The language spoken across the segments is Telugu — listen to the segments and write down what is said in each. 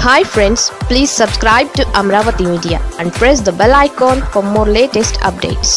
hi friends please subscribe to Amaravati media and press the bell icon for more latest updates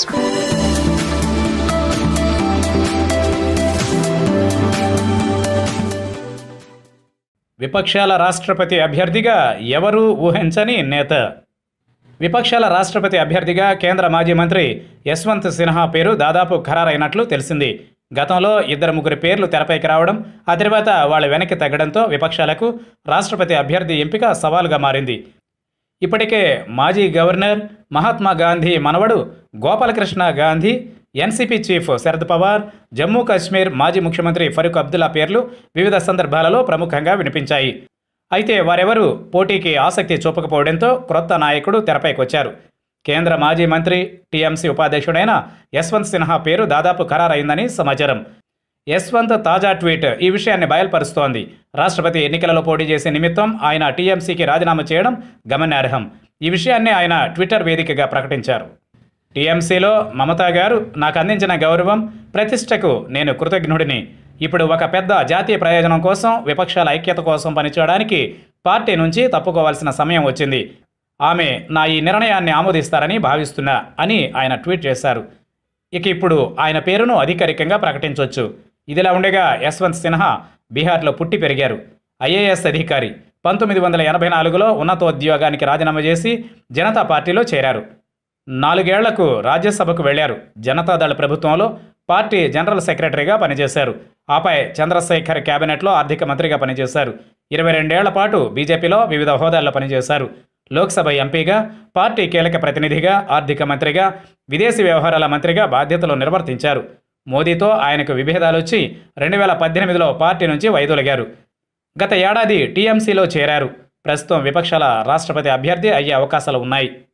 విపక్షాల రాష్ట్రపతి అభ్యర్థిగా ఎవరూ ఊహించని నేత విపక్షాల రాష్ట్రపతి అభ్యర్థిగా కేంద్ర మాజీ మంత్రి యశ్వంత్ సిన్హా పేరు దాదాపు ఖరారైనట్లు తెలిసింది గతంలో ఇద్దరు ముగ్గురు పేర్లు తెరపైకి రావడం ఆ తర్వాత వాళ్ళు వెనక్కి తగ్గడంతో విపక్షాలకు రాష్ట్రపతి అభ్యర్థి ఎంపిక సవాలుగా మారింది ఇప్పటికే మాజీ గవర్నర్ మహాత్మా గాంధీ మనవడు గోపాలకృష్ణ గాంధీ ఎన్సీపీ చీఫ్ శరద్ పవార్ జమ్మూ కాశ్మీర్ మాజీ ముఖ్యమంత్రి ఫరూక్ అబ్దుల్లా పేర్లు వివిధ సందర్భాలలో ప్రముఖంగా వినిపించాయి అయితే వారెవరూ పోటీకి ఆసక్తి చూపకపోవడంతో క్రొత్త నాయకుడు తెరపైకి వచ్చారు కేంద్ర మాజీ మంత్రి టీఎంసీ ఉపాధ్యక్షుడైన యశ్వంత్ సిన్హా పేరు దాదాపు ఖరారైందని సమాచారం యశ్వంత్ తాజా ట్వీట్ ఈ విషయాన్ని బయలుపరుస్తోంది రాష్ట్రపతి ఎన్నికలలో పోటీ చేసే నిమిత్తం ఆయన టీఎంసీకి రాజీనామా చేయడం గమనార్హం ఈ విషయాన్ని ఆయన ట్విట్టర్ వేదికగా ప్రకటించారు టీఎంసీలో మమతా గారు నాకు అందించిన గౌరవం ప్రతిష్టకు నేను కృతజ్ఞుడిని ఇప్పుడు ఒక పెద్ద జాతీయ ప్రయోజనం కోసం విపక్షాల ఐక్యత కోసం పనిచేయడానికి పార్టీ నుంచి తప్పుకోవాల్సిన సమయం వచ్చింది ఆమె నా ఈ నిర్ణయాన్ని ఆమోదిస్తారని భావిస్తున్నా అని ఆయన ట్వీట్ చేశారు ఇక ఇప్పుడు ఆయన పేరును అధికారికంగా ప్రకటించవచ్చు ఇదిలా ఉండగా యశ్వంత్ సిన్హా బీహార్లో పుట్టి పెరిగారు ఐఏఎస్ అధికారి పంతొమ్మిది వందల ఎనభై నాలుగులో ఉన్నతోద్యోగానికి రాజీనామా చేసి జనతా పార్టీలో చేరారు నాలుగేళ్లకు రాజ్యసభకు వెళ్లారు జనతాదళ ప్రభుత్వంలో పార్టీ జనరల్ సెక్రటరీగా పనిచేశారు ఆపై చంద్రశేఖర్ కేబినెట్లో ఆర్థిక మంత్రిగా పనిచేశారు ఇరవై రెండేళ్ల పాటు బీజేపీలో వివిధ హోదాల్లో పనిచేశారు లోక్సభ ఎంపీగా పార్టీ కీలక ప్రతినిధిగా ఆర్థిక మంత్రిగా విదేశీ వ్యవహారాల మంత్రిగా బాధ్యతలు నిర్వర్తించారు మోదీతో ఆయనకు విభేదాలు వచ్చి రెండు వేల పద్దెనిమిదిలో పార్టీ నుంచి వైదొలిగారు గత ఏడాది టీఎంసీలో చేరారు ప్రస్తుతం విపక్షాల రాష్ట్రపతి అభ్యర్థి అయ్యే అవకాశాలు ఉన్నాయి